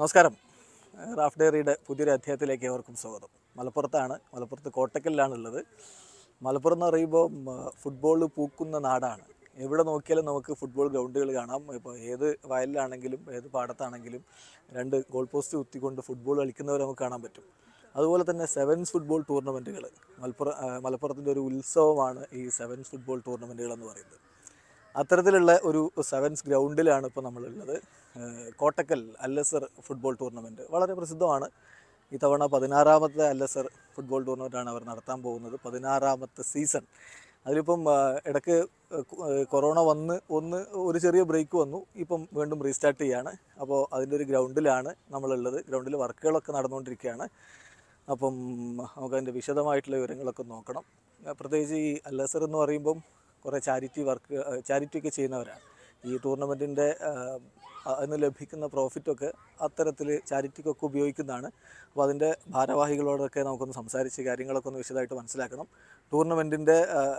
നമസ്കാരം റാഫ് ഡയറിയുടെ പുതിയൊരു അധ്യായത്തിലേക്ക് ഏവർക്കും സ്വാഗതം മലപ്പുറത്താണ് മലപ്പുറത്ത് കോട്ടക്കലിലാണ് ഉള്ളത് മലപ്പുറം എന്ന് പറയുമ്പോൾ ഫുട്ബോൾ പൂക്കുന്ന നാടാണ് എവിടെ നോക്കിയാലും നമുക്ക് ഫുട്ബോൾ ഗ്രൗണ്ടുകൾ കാണാം ഇപ്പോൾ ഏത് വയലിലാണെങ്കിലും ഏത് പാടത്താണെങ്കിലും രണ്ട് ഗോൾ പോസ്റ്റ് കുത്തിക്കൊണ്ട് ഫുട്ബോൾ കളിക്കുന്നവരെ നമുക്ക് കാണാൻ പറ്റും അതുപോലെ തന്നെ സെവൻസ് ഫുട്ബോൾ ടൂർണമെൻറ്റുകൾ മലപ്പുറം ആ, മലപ്പുറത്തിൻ്റെ ഒരു ഉത്സവമാണ് ഈ സെവൻസ് ഫുട്ബോൾ ടൂർണമെൻറ്റുകൾ എന്ന് പറയുന്നത് അത്തരത്തിലുള്ള ഒരു സെവൻസ് ഗ്രൗണ്ടിലാണ് ഇപ്പോൾ നമ്മളുള്ളത് ഏഹ് കോട്ടക്കൽ അല്ലസർ ഫുട്ബോൾ ടൂർണമെൻറ്റ് വളരെ പ്രസിദ്ധമാണ് ഇത്തവണ പതിനാറാമത്തെ അല്ലസർ ഫുട്ബോൾ ടൂർണമെൻറ്റാണ് അവർ നടത്താൻ പോകുന്നത് പതിനാറാമത്തെ സീസൺ അതിലിപ്പം ആ, ഇടയ്ക്ക് കൊ- ഏഹ് കൊറോണ വന്ന് ഒന്ന് ഒരു ചെറിയ ബ്രേക്ക് വന്നു ഇപ്പം വീണ്ടും റീസ്റ്റാർട്ട് ചെയ്യാണ് അപ്പോൾ അതിൻ്റെ ഒരു ഗ്രൗണ്ടിലാണ് നമ്മളുള്ളത് ഗ്രൗണ്ടിൽ വർക്കുകളൊക്കെ നടന്നുകൊണ്ടിരിക്കുകയാണ് അപ്പം നമുക്ക് അതിൻ്റെ വിശദമായിട്ടുള്ള വിവരങ്ങളൊക്കെ നോക്കണം ആ, പ്രത്യേകിച്ച് ഈ അല്ലസർ എന്ന് പറയുമ്പം കുറേ ചാരിറ്റി വർക്ക് ചാരിറ്റി ഒക്കെ ചെയ്യുന്നവരാണ് ഈ ടൂർണമെൻറ്റിൻ്റെ അതിന് ലഭിക്കുന്ന പ്രോഫിറ്റൊക്കെ അത്തരത്തിൽ ചാരിറ്റിക്കൊക്കെ ഉപയോഗിക്കുന്നതാണ് അപ്പോൾ അതിൻ്റെ ഭാരവാഹികളോടൊക്കെ നമുക്കൊന്ന് സംസാരിച്ച് കാര്യങ്ങളൊക്കെ ഒന്ന് വിശദമായിട്ട് മനസ്സിലാക്കണം ടൂർണമെൻറ്റിൻ്റെ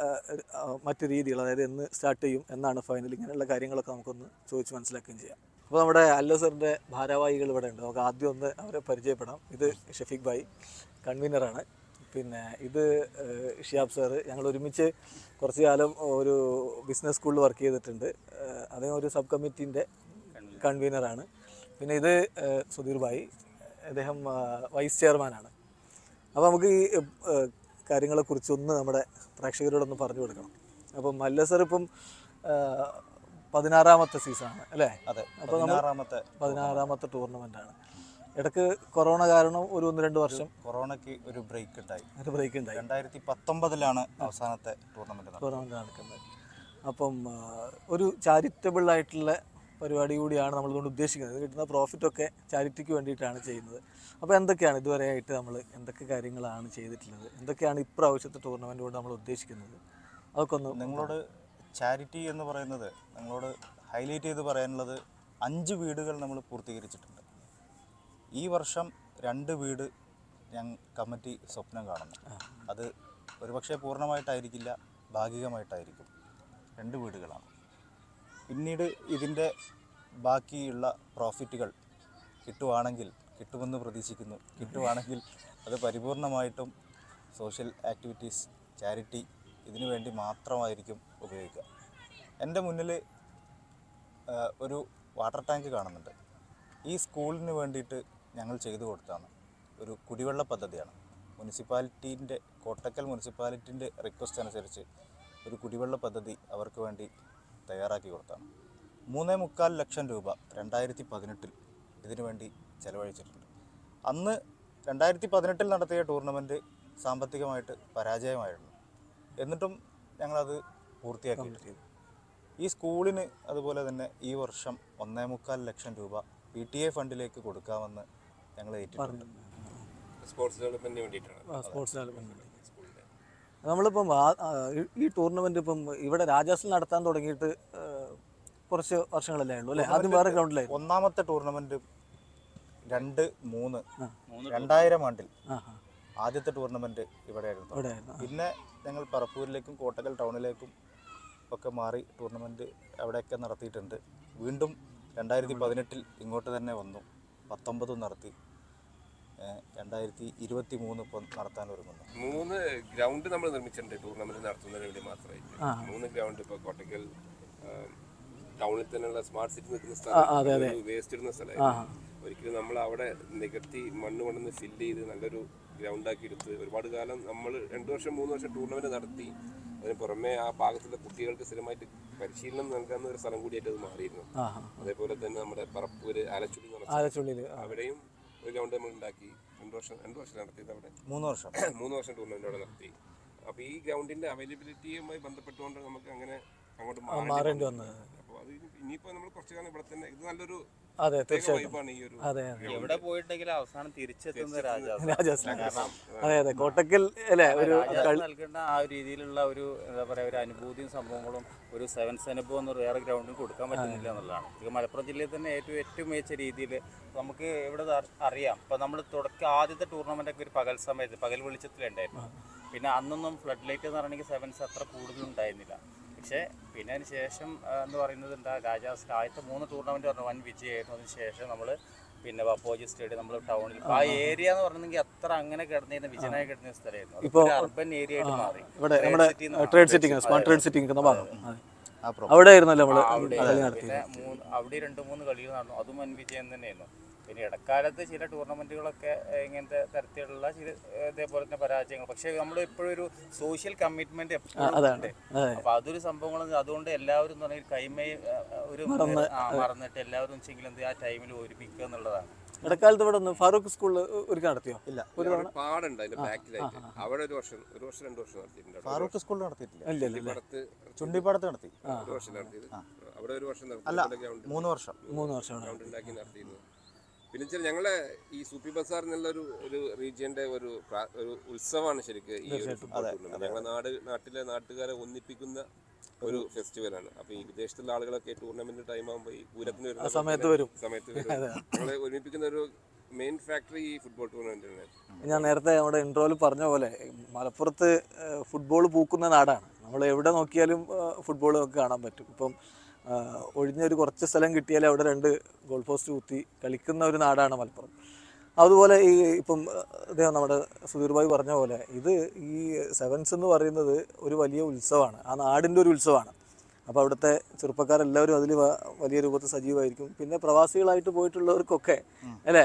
മറ്റ് രീതികൾ അതായത് എന്ന് സ്റ്റാർട്ട് ചെയ്യും എന്നാണ് ഫൈനൽ ഇങ്ങനെയുള്ള കാര്യങ്ങളൊക്കെ നമുക്കൊന്ന് ചോദിച്ച് മനസ്സിലാക്കുകയും ചെയ്യാം അപ്പോൾ നമ്മുടെ അല്ലസറിൻ്റെ ഭാരവാഹികൾ ഇവിടെ ഉണ്ട് നമുക്ക് ആദ്യം ഒന്ന് അവരെ പരിചയപ്പെടാം ഇത് ഷഫീഖ് ഭായി കൺവീനറാണ് പിന്നെ ഇത് ഏഹ്, ഷിയാബ് സാറ് ഞങ്ങൾ ഒരുമിച്ച് കുറച്ച് കാലം ഒരു ബിസിനസ് സ്കൂളിൽ വർക്ക് ചെയ്തിട്ടുണ്ട് ഏഹ്, അദ്ദേഹം ഒരു സബ് കമ്മിറ്റീൻ്റെ കൺവീനറാണ് പിന്നെ ഇത് ഏഹ്, സുധീർ ഭായി അദ്ദേഹം ആഹ്, വൈസ് ചെയർമാനാണ് അപ്പോൾ നമുക്ക് ഈ ഏഹ്, കാര്യങ്ങളെക്കുറിച്ച് ഒന്ന് നമ്മുടെ പ്രേക്ഷകരോടൊന്ന് പറഞ്ഞു കൊടുക്കണം അപ്പം മല്ല സർ ഇപ്പം ആഹ്, പതിനാറാമത്തെ സീസണാണ് അല്ലേ അതെ അപ്പോൾ നമ്മൾ പതിനാറാമത്തെ പതിനാറാമത്തെ ടൂർണമെൻ്റാണ് ഇടയ്ക്ക് കൊറോണ കാരണം ഒരു ഒന്ന് രണ്ട് വർഷം കൊറോണയ്ക്ക് ഒരു ബ്രേക്ക് ഉണ്ടായി ഒരു ബ്രേക്ക് ഉണ്ടായി രണ്ടായിരത്തി പത്തൊമ്പതിലാണ് അവസാനത്തെ ടൂർണമെന്റ് നടന്നത് ടൂർണമെൻറ്റ് നടക്കുന്നത് അപ്പം ആ, ഒരു ചാരിറ്റബിൾ ആയിട്ടുള്ള പരിപാടി കൂടിയാണ് നമ്മളിതുകൊണ്ട് ഉദ്ദേശിക്കുന്നത് ഇത് കിട്ടുന്ന പ്രോഫിറ്റൊക്കെ ചാരിറ്റിക്ക് വേണ്ടിയിട്ടാണ് ചെയ്യുന്നത് അപ്പോൾ എന്തൊക്കെയാണ് ഇതുവരെ ആയിട്ട് നമ്മൾ എന്തൊക്കെ കാര്യങ്ങളാണ് ചെയ്തിട്ടുള്ളത് എന്തൊക്കെയാണ് ഇപ്രാവശ്യത്തെ ടൂർണമെൻറ്റ് കൊണ്ട് നമ്മൾ ഉദ്ദേശിക്കുന്നത് അതൊക്കെ ഒന്ന് നിങ്ങളോട് ചാരിറ്റി എന്ന് പറയുന്നത് നിങ്ങളോട് ഹൈലൈറ്റ് ചെയ്ത് പറയാനുള്ളത് അഞ്ച് വീടുകൾ നമ്മൾ പൂർത്തീകരിച്ചിട്ടുണ്ട് ഈ വർഷം രണ്ട് വീട് ഞങ്ങൾ കമ്മിറ്റി സ്വപ്നം കാണുന്നു അത് ഒരുപക്ഷെ പൂർണ്ണമായിട്ടായിരിക്കില്ല ഭാഗികമായിട്ടായിരിക്കും രണ്ട് വീടുകളാണ് പിന്നീട് ഇതിൻ്റെ ബാക്കിയുള്ള പ്രോഫിറ്റുകൾ കിട്ടുവാണെങ്കിൽ കിട്ടുമെന്ന് പ്രതീക്ഷിക്കുന്നു കിട്ടുവാണെങ്കിൽ അത് പരിപൂർണമായിട്ടും സോഷ്യൽ ആക്ടിവിറ്റീസ് ചാരിറ്റി ഇതിനു വേണ്ടി മാത്രമായിരിക്കും ഉപയോഗിക്കുക എൻ്റെ മുന്നിൽ ഒരു വാട്ടർ ടാങ്ക് കാണുന്നുണ്ട് ഈ സ്കൂളിന് വേണ്ടിയിട്ട് ഞങ്ങൾ ചെയ്തു കൊടുത്താണ് ഒരു കുടിവെള്ള പദ്ധതിയാണ് മുനിസിപ്പാലിറ്റീൻ്റെ കോട്ടക്കൽ മുനിസിപ്പാലിറ്റീൻ്റെ റിക്വസ്റ്റ് അനുസരിച്ച് ഒരു കുടിവെള്ള പദ്ധതി അവർക്ക് വേണ്ടി തയ്യാറാക്കി കൊടുത്താണ് മൂന്നേ മുക്കാൽ ലക്ഷം രൂപ രണ്ടായിരത്തി പതിനെട്ടിൽ ഇതിനു വേണ്ടി ചെലവഴിച്ചിട്ടുണ്ട് അന്ന് രണ്ടായിരത്തി പതിനെട്ടിൽ നടത്തിയ ടൂർണമെൻറ്റ് സാമ്പത്തികമായിട്ട് പരാജയമായിരുന്നു എന്നിട്ടും ഞങ്ങളത് പൂർത്തിയാക്കിയിട്ടുണ്ട് ഈ സ്കൂളിന് അതുപോലെ തന്നെ ഈ വർഷം ഒന്നേ മുക്കാൽ ലക്ഷം രൂപ പി ടി എ ഫണ്ടിലേക്ക് കൊടുക്കാമെന്ന് ഞങ്ങൾ ഏറ്റിട്ടുണ്ട് സ്പോർട്സ് ഡെവലപ്മെന്റിന് വേണ്ടിയിട്ടാണ് സ്പോർട്സ് ഡെവലപ്മെൻറ്റ് നമ്മളിപ്പം ആ- ആ, ഈ- ഈ ടൂർണമെൻറ്റ് ഇപ്പം ഇവിടെ രാജാസിൽ നടത്താൻ തുടങ്ങിയിട്ട് ആ, കുറച്ച് വർഷങ്ങളല്ലേ ഉള്ളൂ അല്ലേ ആദ്യം വേറെ ഗ്രൗണ്ടിലായിരുന്നു ഒന്നാമത്തെ ടൂർണമെൻറ്റ് രണ്ട് മൂന്ന് രണ്ടായിരം ആണ്ടിൽ ആ ആ ആദ്യത്തെ ടൂർണമെൻറ്റ് ഇവിടെയായിരുന്നു ഇവിടെ ആയിരുന്നു പിന്നെ ഞങ്ങൾ പറപ്പൂരിലേക്കും കോട്ടക്കൽ ടൗണിലേക്കും ഒക്കെ മാറി ടൂർണമെൻറ്റ് അവിടെയൊക്കെ നടത്തിയിട്ടുണ്ട് വീണ്ടും രണ്ടായിരത്തി പതിനെട്ടിൽ ഇങ്ങോട്ട് തന്നെ വന്നു പത്തൊമ്പതും നടത്തി ഏഹ് രണ്ടായിരത്തി ഇരുപത്തി മൂന്ന് ഇപ്പം നടത്താൻ ഒരുങ്ങുന്നു മൂന്ന് ഗ്രൗണ്ട് നമ്മൾ നിർമ്മിച്ചിട്ടുണ്ട് ടൂർണമെന്റ് നടത്തുന്നതിന് വേണ്ടി മാത്രമായിട്ട് മൂന്ന് ഗ്രൗണ്ട് ഇപ്പോൾ കോട്ടക്കൽ ടൗണിൽ തന്നെയുള്ള സ്മാർട്ട് സിറ്റി നിൽക്കുന്ന സ്ഥലം വേസ്റ്റ് ഇടുന്ന സ്ഥലമായിരുന്നു ഒരിക്കലും നമ്മൾ അവിടെ നികത്തി മണ്ണ് കൊണ്ടുവന്ന് ഫില്ല് ചെയ്ത് നല്ലൊരു ഗ്രൗണ്ട് ആക്കി എടുത്ത് ഒരുപാട് കാലം നമ്മൾ രണ്ടു വർഷം മൂന്ന് വർഷം ടൂർണമെന്റ് നടത്തി അതിന് പുറമെ ആ ഭാഗത്തുള്ള കുട്ടികൾക്ക് സ്ഥിരമായിട്ട് പരിശീലനം നൽകാവുന്ന ഒരു സ്ഥലം കൂടിയായിട്ട് അത് മാറിയിരുന്നു ആ ആ അതേപോലെ തന്നെ നമ്മുടെ പറപ്പൂര് ആലച്ചുടി എന്ന് പറഞ്ഞ ആലച്ചുള്ളിയിൽ അവിടെയും ഒരു ഗ്രൗണ്ട് നമ്മൾ ഉണ്ടാക്കി രണ്ട് വർഷം രണ്ട് വർഷം നടത്തിയത് അവിടെ മൂന്ന് വർഷം മൂന്ന് വർഷം ടൂർണമെന്റ് അവിടെ നടത്തി അപ്പൊ ഈ ഗ്രൗണ്ടിന്റെ അവൈലബിലിറ്റിയുമായി ബന്ധപ്പെട്ടുകൊണ്ട് നമുക്ക് അങ്ങനെ അങ്ങോട്ട് മാറേണ്ടി വന്നത് അപ്പോൾ അത് ഇനിയിപ്പോ നമ്മൾ കുറച്ച് കാലം ഇവിടെ തന്നെ ഇത് നല്ലൊരു അതെ പ്രത്യേക തീർച്ചയായിട്ടും വൈബാണ് ഈ ഒരു അതെ അതെ എവിടെ പോയിട്ടുണ്ടെങ്കിലും അവസാനം തിരിച്ചെത്തുന്ന രാജാവ് രാജാസിലാണ് അതെ അതെ കോട്ടക്കൽ അല്ലേ ഒരു രാജാവ് നൽകേണ്ട ആ ഒരു രീതിയിലുള്ള ഒരു എന്താ പറയുക ഒരു അനുഭൂതിയും സംഭവങ്ങളും ഒരു സെവൻസ് അനുഭവം എന്ന് വേറെ ഗ്രൗണ്ടിൽ കൊടുക്കാൻ പറ്റുന്നില്ല എന്നുള്ളതാണ് ഇത് മലപ്പുറം ജില്ലയിൽ തന്നെ ഏറ്റവും ഏറ്റവും മികച്ച രീതിയിൽ നമുക്ക് ഇവിടെ ഇത് അറി- അറിയാം ഇപ്പം നമ്മൾ തുടക്കം ആദ്യത്തെ ടൂർണമെൻ്റ് ഒക്കെ ഒരു പകൽ സമയത്ത് പകൽ വെളിച്ചത്തിലുണ്ടായിരുന്നു പിന്നെ അന്നൊന്നും ഫ്ലഡ് ലൈറ്റ് എന്ന് പറയണമെങ്കിൽ സെവൻസ് അത്ര കൂടുതൽ ഉണ്ടായിരുന്നില്ല പക്ഷേ പിന്നെ അതിന് ശേഷം ആ, എന്ന് പറയുന്നത് എന്താ രാജാസ് ആദ്യത്തെ മൂന്ന് ടൂർണമെൻറ്റ് പറഞ്ഞു വൻ വിജയമായിരുന്നു അതിന് ശേഷം നമ്മൾ പിന്നെ വപ്പോജി സ്റ്റേഡിയം നമ്മൾ ടൗണിൽ ആ ഏരിയ എന്ന് പറഞ്ഞെങ്കിൽ അത്ര അങ്ങനെ കിടന്നിരുന്ന വിജയനായി കിടന്ന സ്ഥലമായിരുന്നു ഇപ്പോ- അർബൻ ഏരിയ ആയിട്ട് മാറി ഇവിടെ Trade നമ്മുടെ city എന്ന് trade sitting smart trade sitting നിൽക്കുന്ന ഭാഗം അതെ. ആ പ്രോ അവിടെ ആയിരുന്നല്ലോ നമ്മള് അവിടെ കളി പിന്നെ നടത്തിയത് മൂന്ന് അവിടെ രണ്ട് മൂന്ന് കളികൾ നടന്നു അതും വൻ വിജയം തന്നെയായിരുന്നു പിന്നെ ഇടക്കാലത്ത് ചില ടൂർണമെന്റുകളൊക്കെ ഏഹ്, ഇങ്ങനത്തെ തരത്തിലുള്ള ചില ഏഹ്, ഇതേപോലെ തന്നെ പരാജയങ്ങൾ പക്ഷേ നമ്മൾ എപ്പോഴും ഒരു സോഷ്യൽ കമ്മിറ്റ്മെന്റ് എപ്പോഴും അതാണ് ഉണ്ട് അതെ അപ്പൊ അതൊരു സംഭവങ്ങൾ അതുകൊണ്ട് എല്ലാവരും എന്ന് പറഞ്ഞാൽ കൈമയെ ഏഹ്, ഒരു ആ, മറന്നിട്ട് എല്ലാവരും വെച്ചെങ്കിൽ എന്ത് ആ ടൈമിൽ ഒരുമിക്കുക എന്നുള്ളതാണ് ഇടക്കാലത്ത് ഇവിടെ ഒന്ന് ഫാറൂഖ് സ്കൂളിൽ ഒരുക്കി നടത്തിയോ ഇല്ല ഒരു അവിടെ പാടുണ്ട് അതിന്റെ ബാക്കിലായിട്ട് അവിടെ ഒരു വർഷം ഒരു വർഷം രണ്ട് വർഷം നടത്തിയിട്ടുണ്ട് അവിടെ ഫാറൂഖ് സ്കൂളിൽ നടത്തിയിട്ടില്ല ഇല്ല ഇല്ല ഇല്ല പടത്ത് ചുണ്ടിപ്പാടത്ത് നടത്തി ഒരു വർഷം നടത്തിയത് അവിടെ ഒരു വർഷം നടത്തി അല്ല ഇവിടെ ഗ്രൗണ്ട് മൂന്ന് വർഷം മൂന്ന് വർഷമാണ് ഗ്രൗണ്ട് ഉണ്ടാക്കി നടത്തിയിരുന്നു പിന്നെ വെച്ചാൽ ഞങ്ങളെ ഈ സൂപ്പി ബസാർ എന്നുള്ള ഒരു ഒരു റീജിയന്റെ ഒരു പ്രാ- ഒരു ഉത്സവമാണ് ശരിക്കും ഈ ഒരു ഫുട്ബോൾ ടൂർണമെന്റ് ഞങ്ങളെ നാട് നാട്ടിലെ നാട്ടുകാരെ ഒന്നിപ്പിക്കുന്ന ഒരു ഫെസ്റ്റിവലാണ് അപ്പൊ ഈ വിദേശത്തുള്ള ആളുകളൊക്കെ ടൂർണമെന്റ് ടൈം ആകുമ്പോൾ ഈ പൂരത്തിന് വരുന്ന സമയത്ത് വരും സമയത്ത് വരും ഞങ്ങളെ ഒരുമിപ്പിക്കുന്ന ഒരു മെയിൻ ഫാക്ടറി ഈ ഫുട്ബോൾ ടൂർണമെന്റിനാണ് ഞാൻ നേരത്തെ നമ്മുടെ ഇൻട്രോയിൽ പറഞ്ഞ പോലെ മലപ്പുറത്ത് ഫുട്ബോൾ പൂക്കുന്ന നാടാണ് നമ്മൾ എവിടെ നോക്കിയാലും ഫുട്ബോൾ നമുക്ക് കാണാൻ പറ്റും ഇപ്പം ആ, ഒഴിഞ്ഞൊരു കുറച്ച് സ്ഥലം കിട്ടിയാൽ അവിടെ രണ്ട് ഗോൾ പോസ്റ്റ് കുത്തി കളിക്കുന്ന ഒരു നാടാണ് മലപ്പുറം അതുപോലെ ഈ ഇപ്പം അദ്ദേഹം നമ്മുടെ സുധീർ ഭായി പറഞ്ഞ പോലെ ഇത് ഈ സെവൻസ് എന്ന് പറയുന്നത് ഒരു വലിയ ഉത്സവമാണ് ആ നാടിൻ്റെ ഒരു ഉത്സവമാണ് അപ്പോൾ അവിടുത്തെ ചെറുപ്പക്കാരെല്ലാവരും അതിൽ വലിയ രൂപത്തിൽ സജീവമായിരിക്കും പിന്നെ പ്രവാസികളായിട്ട് പോയിട്ടുള്ളവർക്കൊക്കെ അല്ലേ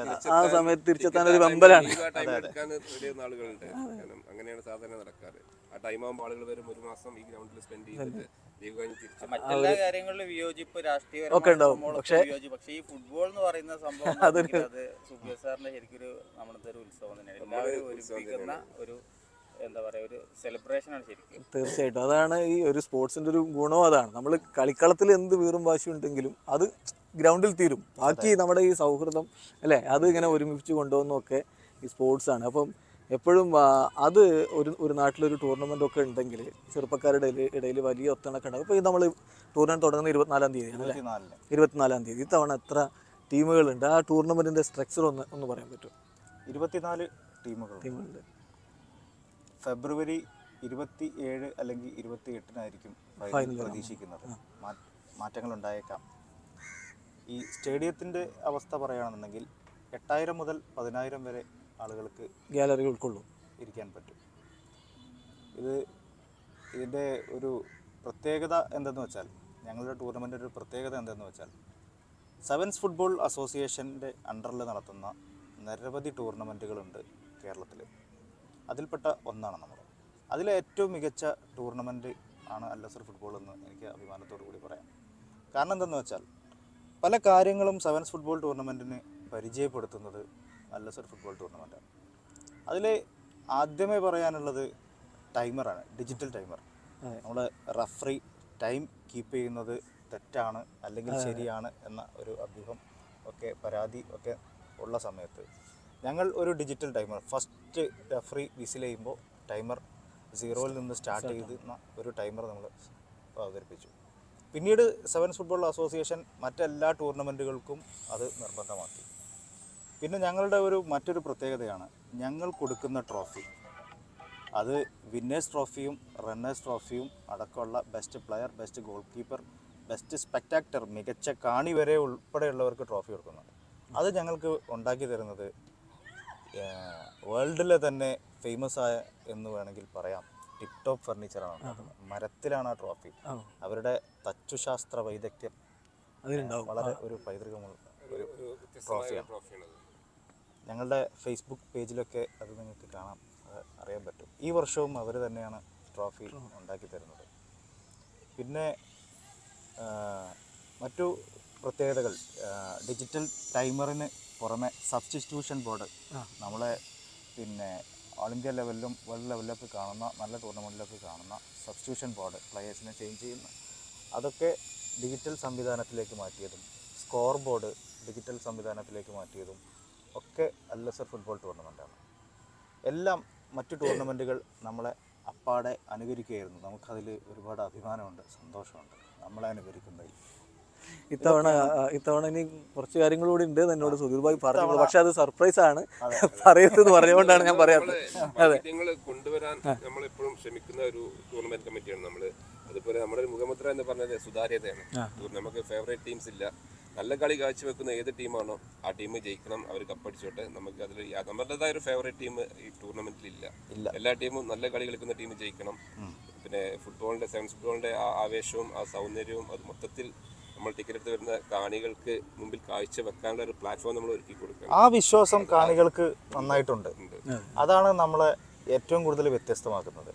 ആ സമയത്ത് തിരിച്ചെത്താൻ ഒരു വെമ്പലാണ് ടൈം എടുക്കാൻ റെഡി ആളുകളുണ്ട് കാരണം അങ്ങനെയാണ് സാധാരണ നടക്കാറ് ആ ടൈം ആകുമ്പോൾ ആളുകൾ വരും ഒരു മാസം ഈ ഗ്രൗണ്ടിൽ സ്പെൻഡ് ചെയ്തിട്ട് ലീവ് കഴിഞ്ഞ് തിരിച്ചു മറ്റെല്ലാ കാര്യങ്ങളിലും വിയോജിപ്പ് രാഷ്ട്രീയ ഒക്കെ ഉണ്ടാവും. പക്ഷേ- വിയോജിപ്പ് പക്ഷേ ഈ ഫുട്ബോൾ എന്ന് പറയുന്ന സംഭവം എന്ന് പറഞ്ഞെങ്കിൽ അത് സുബിയ സാറിന്റെ ശരിക്കും ഒരു നമ്മുടെ ഒരു ഉത്സവം തന്നെയാണ് എല്ലാവരും ഒരുമിപ്പിക്കുന്ന ഒരു എന്താ പറയാ ഒരു സെലിബ്രേഷൻ ആണ് ശരിക്കും തീർച്ചയായിട്ടും അതാണ് ഈ ഒരു സ്പോർട്സിന്റെ ഒരു ഗുണവും അതാണ് നമ്മൾ കളിക്കളത്തിൽ എന്ത് വീറും വാശി ഉണ്ടെങ്കിലും അത് ഗ്രൗണ്ടിൽ തീരും ബാക്കി നമ്മുടെ ഈ സൗഹൃദം അല്ലേ അത് ഇങ്ങനെ ഒരുമിച്ച് കൊണ്ടുപോകുന്നതൊക്കെ ഈ സ്പോർട്സ് ആണ് അപ്പം എപ്പോഴും ആ, അത് ഒരു ഒരു നാട്ടിലൊരു ടൂർണമെൻ്റ് ഒക്കെ ഉണ്ടെങ്കിൽ ചെറുപ്പക്കാരുടെ ഇടയിൽ- ഇടയിൽ വലിയ ഒത്തിണക്കം ഉണ്ടാകും ഇപ്പോൾ നമ്മൾ ടൂർണമെൻറ്റ് തുടങ്ങുന്ന ഇരുപത്തിനാലാം തീയതിയാണ് അല്ലേ ഇരുപത്തിനാലിന് ഇരുപത്തിനാലാം തീയതി ഇത്തവണ എത്ര ടീമുകളുണ്ട് ആ ടൂർണമെൻറ്റിൻ്റെ സ്ട്രക്ചർ ഒന്ന് ഒന്ന് പറയാൻ പറ്റും ഇരുപത്തിനാല് ടീമുകൾ ടീമുകളുണ്ട് ഫെബ്രുവരി ഇരുപത്തി ഏഴ് അല്ലെങ്കിൽ ഇരുപത്തി എട്ടിനായിരിക്കും ഫൈനൽ ഫൈനൽ പ്രതീക്ഷിക്കുന്നത് മാ- മാറ്റങ്ങൾ ഉണ്ടായേക്കാം ഈ സ്റ്റേഡിയത്തിൻ്റെ അവസ്ഥ പറയുകയാണെന്നുണ്ടെങ്കിൽ എട്ടായിരം മുതൽ പതിനായിരം വരെ ആളുകൾക്ക് ഗാലറി ഉൾക്കൊള്ളും ഇരിക്കാൻ പറ്റും ഇത് ഇതിൻ്റെ ഒരു പ്രത്യേകത എന്തെന്ന് വെച്ചാൽ ഞങ്ങളുടെ ടൂർണമെൻറ്റിൻ്റെ ഒരു പ്രത്യേകത എന്തെന്ന് വെച്ചാൽ സെവൻസ് ഫുട്ബോൾ അസോസിയേഷൻ്റെ അണ്ടറിൽ നടത്തുന്ന നിരവധി ടൂർണമെൻറ്റുകളുണ്ട് കേരളത്തിൽ അതിൽപ്പെട്ട ഒന്നാണ് നമ്മൾ അതിലെ ഏറ്റവും മികച്ച ടൂർണമെൻറ്റ് ആണ് അല്ലസർ ഫുട്ബോൾ എന്ന് എനിക്ക് അഭിമാനത്തോടു കൂടി പറയാം കാരണം എന്തെന്ന് വെച്ചാൽ പല കാര്യങ്ങളും സെവൻസ് ഫുട്ബോൾ ടൂർണമെൻറ്റിന് പരിചയപ്പെടുത്തുന്നത് അല്ലസർ ഫുട്ബോൾ ടൂർണമെൻറ്റാണ് അതിൽ ആദ്യമേ പറയാനുള്ളത് ടൈമറാണ് ഡിജിറ്റൽ ടൈമർ അതെ. നമ്മൾ റഫറി ടൈം കീപ്പ് ചെയ്യുന്നത് തെറ്റാണ് അല്ലെങ്കിൽ ശരിയാണ് എന്ന ഒരു അഭ്യൂഹം ഒക്കെ പരാതി ഒക്കെ ഉള്ള സമയത്ത് ഞങ്ങൾ ഒരു digital timer first referee whistle ചെയ്യുമ്പോൾ ടൈമർ സീറോയിൽ നിന്ന് സ്റ്റാർട്ട് ചെയ്യുന്ന ഒരു ടൈമർ നമ്മൾ അവതരിപ്പിച്ചു പിന്നീട് സെവൻസ് ഫുട്ബോൾ അസോസിയേഷൻ മറ്റെല്ലാ ടൂർണമെൻറ്റുകൾക്കും അത് നിർബന്ധമാക്കി പിന്നെ ഞങ്ങളുടെ ഒരു മറ്റൊരു പ്രത്യേകതയാണ് ഞങ്ങൾ കൊടുക്കുന്ന ട്രോഫി അത് വിന്നേഴ്സ് ട്രോഫിയും റണ്ണേഴ്സ് ട്രോഫിയും അടക്കമുള്ള best player best goalkeeper best spectator മികച്ച കാണി വരെ ഉൾപ്പെടെയുള്ളവർക്ക് ട്രോഫി കൊടുക്കുന്നുണ്ട് അത് ഞങ്ങൾക്ക് ഉണ്ടാക്കി തരുന്നത് വേൾഡിലെ തന്നെ ഫേമസ് ആയ എന്ന് വേണമെങ്കിൽ പറയാം ടിപ് ടോപ്പ് ഫർണിച്ചറാണ് ഉണ്ടാക്കുന്നത് മരത്തിലാണ് ആ ട്രോഫി ആ അവരുടെ തച്ചുശാസ്ത്ര വൈദഗ്ധ്യം അതിലുണ്ടാവും വളരെ ഒരു പൈതൃകമുള്ള ഒരു ട്രോഫിയാണ് ട്രോഫിയാണത് ഞങ്ങളുടെ ഫേസ്ബുക്ക് പേജിലൊക്കെ അത് നിങ്ങൾക്ക് കാണാം അത് അറിയാൻ പറ്റും ഈ വർഷവും അവർ തന്നെയാണ് ട്രോഫി ഉണ്ടാക്കി തരുന്നത് പിന്നെ ആ, മറ്റു പ്രത്യേകതകൾ ആ, ഡിജിറ്റൽ ടൈമറിന് പുറമെ സബ്സ്റ്റിറ്റ്യൂഷൻ ബോർഡ് നമ്മളെ പിന്നെ ഓൾ ഇന്ത്യ ലെവലിലും വേൾഡ് ലെവലിലൊക്കെ കാണുന്ന നല്ല ടൂർണമെൻറ്റിലൊക്കെ കാണുന്ന സബ്സ്റ്റിറ്റ്യൂഷൻ ബോർഡ് പ്ലെയേഴ്സിനെ ചേഞ്ച് ചെയ്യുന്ന അതൊക്കെ ഡിജിറ്റൽ സംവിധാനത്തിലേക്ക് മാറ്റിയതും സ്കോർ ബോർഡ് ഡിജിറ്റൽ സംവിധാനത്തിലേക്ക് മാറ്റിയതും ഒക്കെ അല്ലസർ ഫുട്ബോൾ ടൂർണമെൻറ്റാണ് എല്ലാം മറ്റു ടൂർണമെൻറ്റുകൾ നമ്മളെ അപ്പാടെ അനുകരിക്കുകയായിരുന്നു നമുക്കതിൽ ഒരുപാട് അഭിമാനമുണ്ട് സന്തോഷമുണ്ട് നമ്മളെ അനുകരിക്കുന്നതിൽ ഇത്തവണ ആ, ഇത്തവണ ഇനി കുറച്ച് കാര്യങ്ങൾ കൂടി ഉണ്ട് എന്ന് എന്നോട് സുധീർ ഭായി പറഞ്ഞു പക്ഷെ അത് സർപ്രൈസ് ആണ് പറയരുതെന്ന് പറഞ്ഞുകൊണ്ടാണ് ഞാൻ പറയാത്തത് വൈവിധ്യങ്ങൾ കൊണ്ടുവരാൻ നമ്മൾ എപ്പോഴും ശ്രമിക്കുന്ന ഒരു ടൂർണമെന്റ് കമ്മിറ്റിയാണ് നമ്മൾ അതുപോലെ നമ്മുടെ ഒരു മുഖമുദ്ര എന്ന് പറഞ്ഞത് സുതാര്യതയാണ് ടൂർ- നമുക്ക് ഫേവറേറ്റ് ടീംസ് ഇല്ല നല്ല കളി കാഴ്ചവെക്കുന്ന ഏത് ടീമാണോ ആ ടീം ജയിക്കണം അവർ കപ്പടിച്ചോട്ടെ നമുക്ക് അതിൽ നമ്മുടേതായ ഒരു ഫേവറേറ്റ് ടീം ഈ ടൂർണമെന്റിൽ ഇല്ല ഇല്ല. എല്ലാ ടീമും നല്ല കളി കളിക്കുന്ന ടീം ജയിക്കണം പിന്നെ ഫുട്ബോളിന്റെ സെവൻസ് ഫുട്ബോളിന്റെ ആ ആവേശവും ആ സൗന്ദര്യവും അത് മൊത്തത്തിൽ നമ്മൾ ടിക്കറ്റ് എടുത്ത് വരുന്ന കാണികൾക്ക് മുമ്പിൽ കാഴ്ച വെക്കാനുള്ള ഒരു പ്ലാറ്റ്ഫോം നമ്മൾ ഒരുക്കി കൊടുക്കണം ആ വിശ്വാസം കാണികൾക്ക് നന്നായിട്ടുണ്ട് അതാണ് നമ്മളെ ഏറ്റവും കൂടുതൽ വ്യത്യസ്തമാക്കുന്നത്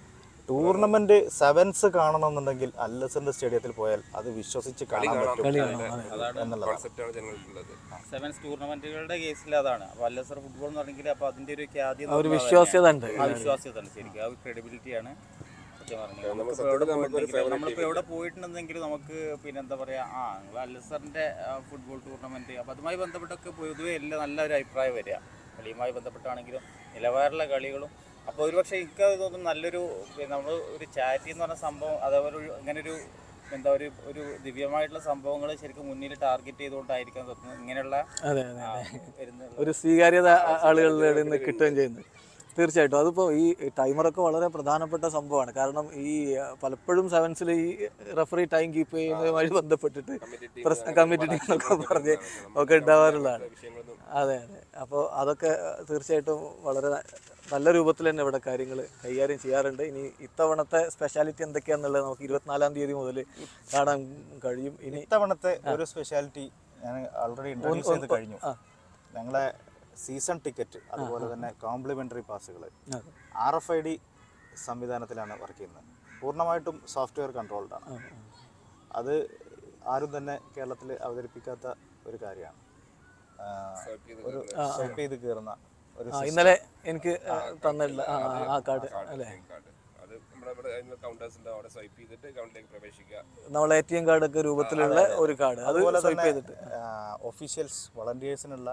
ടൂർണമെന്റ് സെവൻസ് കാണണമെന്നുണ്ടെങ്കിൽ അല്ലസന്റെ സ്റ്റേഡിയത്തിൽ പോയാൽ അത് വിശ്വസിച്ച് കാണാൻ പറ്റും എന്നുള്ളതാണ് കോൺസെപ്റ്റാണ് ജനങ്ങൾക്കുള്ളത് സെവൻസ് ടൂർണമെന്റുകളുടെ കേസിൽ അതാണ് അപ്പോൾ അല്ലസർ ഫുട്ബോൾ എന്ന് പറഞ്ഞെങ്കിൽ അപ്പോൾ അതിന്റെ ഒരു ഖ്യാതി എന്ന് ഒരു പറഞ്ഞാൽ വിശ്വാസ്യത ഉണ്ട് ആ വിശ്വാസ്യത ഉണ്ട് ശരിക്കും ആ ക്രെഡിബിലിറ്റിയാണ് സത്യം പറഞ്ഞാൽ നമ്മൾ നമുക്കിപ്പോൾ സത്യത്തിൽ എവിടെ നമുക്കൊരു പോയിട്ടുണ്ടെങ്കിലും favourite നമ്മളിപ്പോൾ എവിടെ പോയിട്ടുണ്ടെങ്കിൽ നമുക്ക് പിന്നെ എന്താ പറയുക ആ നിങ്ങൾ അല്ലസറിന്റെ ഫുട്ബോൾ ടൂർണമെന്റ് അപ്പോൾ അതുമായി ബന്ധപ്പെട്ടൊക്കെ പൊതുവെ എല്ലാം നല്ലൊരു അഭിപ്രായം വരിക കളിയുമായി ബന്ധപ്പെട്ടാണെങ്കിലും നിലവാരമുള്ള കളികളും അപ്പോൾ ഒരുപക്ഷെ എനിക്ക് അത് തോന്നുന്നു നല്ലൊരു നമ്മൾ ഒരു ചാരിറ്റി എന്ന് പറഞ്ഞ സംഭവം അതേപോലെ ഒരു ഇങ്ങനെ ഒരു എന്താ ഒരു ഒരു ദിവ്യമായിട്ടുള്ള സംഭവങ്ങൾ ശരിക്കും മുന്നിൽ ടാർഗറ്റ് ചെയ്തുകൊണ്ടായിരിക്കാം തോന്നുന്നു ഇങ്ങനെയുള്ള അതെ അതെ ആ, അതെ വരുന്ന ഒരു സ്വീകാര്യത ആ- ആളുകളുടെ ഇടയിൽ നിന്ന് കിട്ടുകയും ചെയ്യുന്നത് തീർച്ചയായിട്ടും അതിപ്പോൾ ഈ ടൈമറൊക്കെ വളരെ പ്രധാനപ്പെട്ട സംഭവമാണ് കാരണം ഈ അഹ്, പലപ്പോഴും സെവൻസിൽ ഈ റെഫറി ടൈം കീപ്പ് ചെയ്യുന്നതുമായി ബന്ധപ്പെട്ടിട്ട് പ്രശ്ന കമ്മിറ്റി ടീം എന്നൊക്കെ പറഞ്ഞ് ഒക്കെ ഉണ്ടാവാറുള്ളതാണ് വിഷയങ്ങളൊന്നും അതെ അതെ അപ്പോൾ അതൊക്കെ അഹ്, തീർച്ചയായിട്ടും വളരെ ന- നല്ല രൂപത്തിൽ തന്നെ ഇവിടെ കാര്യങ്ങൾ കൈകാര്യം ചെയ്യാറുണ്ട് ഇനി ഇത്തവണത്തെ സ്പെഷ്യാലിറ്റി എന്തൊക്കെയാണെന്നുള്ളത് നമുക്ക് ഇരുപത്തിനാലാം തീയതി മുതൽ കാണാൻ കഴിയും ഇനി ഇത്തവണത്തെ ഒരു സ്പെഷ്യാലിറ്റി ഞാൻ ഓൾറെഡി ഇൻട്രൊഡ്യൂസ് ചെയ്ത് കഴിഞ്ഞു ആ. ഞങ്ങളെ സീസൺ ടിക്കറ്റ് അതുപോലെ തന്നെ കോംപ്ലിമെന്ററി പാസുകൾ അതെ. ആർ എഫ് ഐ ഡി സംവിധാനത്തിലാണ് വർക്ക് ചെയ്യുന്നത് പൂർണ്ണമായിട്ടും സോഫ്റ്റ്വെയർ കൺട്രോൾഡ് ആണ് ആ, ആ. അത് ആരും തന്നെ കേരളത്തിൽ അവതരിപ്പിക്കാത്ത ഒരു കാര്യമാണ് ആ, ഒരു സ്വൈപ്പ് ചെയ്ത് കയറുന്ന ഒരു ആ ഇന്നലെ എനിക്ക് തന്നില്ല ആ ആ, ആ കാർഡ് അല്ലേ കാർഡ് അത് നമ്മുടെ ഇവിടെ കൗണ്ടേഴ്സ് ഉണ്ട് അവിടെ സ്വൈപ്പ് ചെയ്തിട്ട് അക്കൗണ്ടിലേക്ക് പ്രവേശിക്കുക നമ്മളെ എ ടി എം കാർഡൊക്കെ രൂപത്തിലുള്ള ഒരു കാർഡ് അത് അതുപോലെ സ്വൈപ്പ് തന്നെ ചെയ്തിട്ട് ഒഫീഷ്യൽസ് വളണ്ടിയേഴ്സിനുള്ള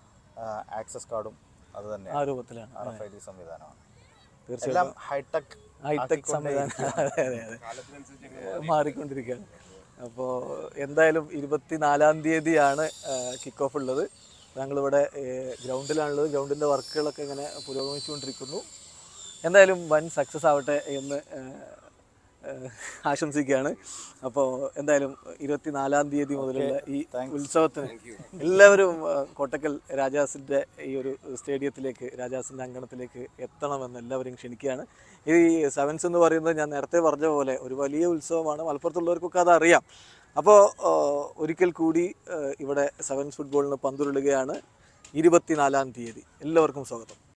ആക്സസ് കാർഡും അത് തന്നെ ആ രൂപത്തിലാണ് ആർ എഫ് ഐ ഡി സംവിധാനമാണ് തീർച്ചയായും എല്ലാം ഹൈടെക് ഹൈടെക് സംവിധാനം അതെ അതെ അതെ കാലത്തിനനുസരിച്ച് ഞങ്ങൾ മാറിക്കൊണ്ടിരിക്കുകയാണ് അപ്പോൾ എന്തായാലും ഇരുപത്തിനാലാം തീയതിയാണ് കിക്ക് ഓഫ് ഉള്ളത് ഞങ്ങളിവിടെ ഗ്രൗണ്ടിലാണുള്ളത് ഗ്രൗണ്ടിൻ്റെ വർക്കുകളൊക്കെ ഇങ്ങനെ പുരോഗമിച്ചുകൊണ്ടിരിക്കുന്നു എന്തായാലും വൻ സക്സസ് ആവട്ടെ എന്ന് ഏഹ്, ഏഹ്, ആശംസിക്കുകയാണ് അപ്പോൾ എന്തായാലും ഇരുപത്തിനാലാം തീയതി മുതലുള്ള ഈ ഉത്സവത്തിന് എല്ലാവരും ഏഹ്, കോട്ടക്കൽ രാജാസിൻ്റെ ഈ ഒരു സ്റ്റേഡിയത്തിലേക്ക് രാജാസിൻ്റെ അങ്കണത്തിലേക്ക് എത്തണമെന്ന് എല്ലാവരെയും ക്ഷണിക്കുകയാണ് ഈ സെവൻസ് എന്ന് പറയുന്നത് ഞാൻ നേരത്തെ പറഞ്ഞ പോലെ ഒരു വലിയ ഉത്സവമാണ് മലപ്പുറത്തുള്ളവർക്കൊക്കെ അത് അറിയാം അപ്പോൾ ഒരിക്കൽ കൂടി ഏഹ്, ഇവിടെ സെവൻസ് ഫുട്ബോളിന് പന്തുരുളുകയാണ് ഇരുപത്തിനാലാം തീയതി എല്ലാവർക്കും സ്വാഗതം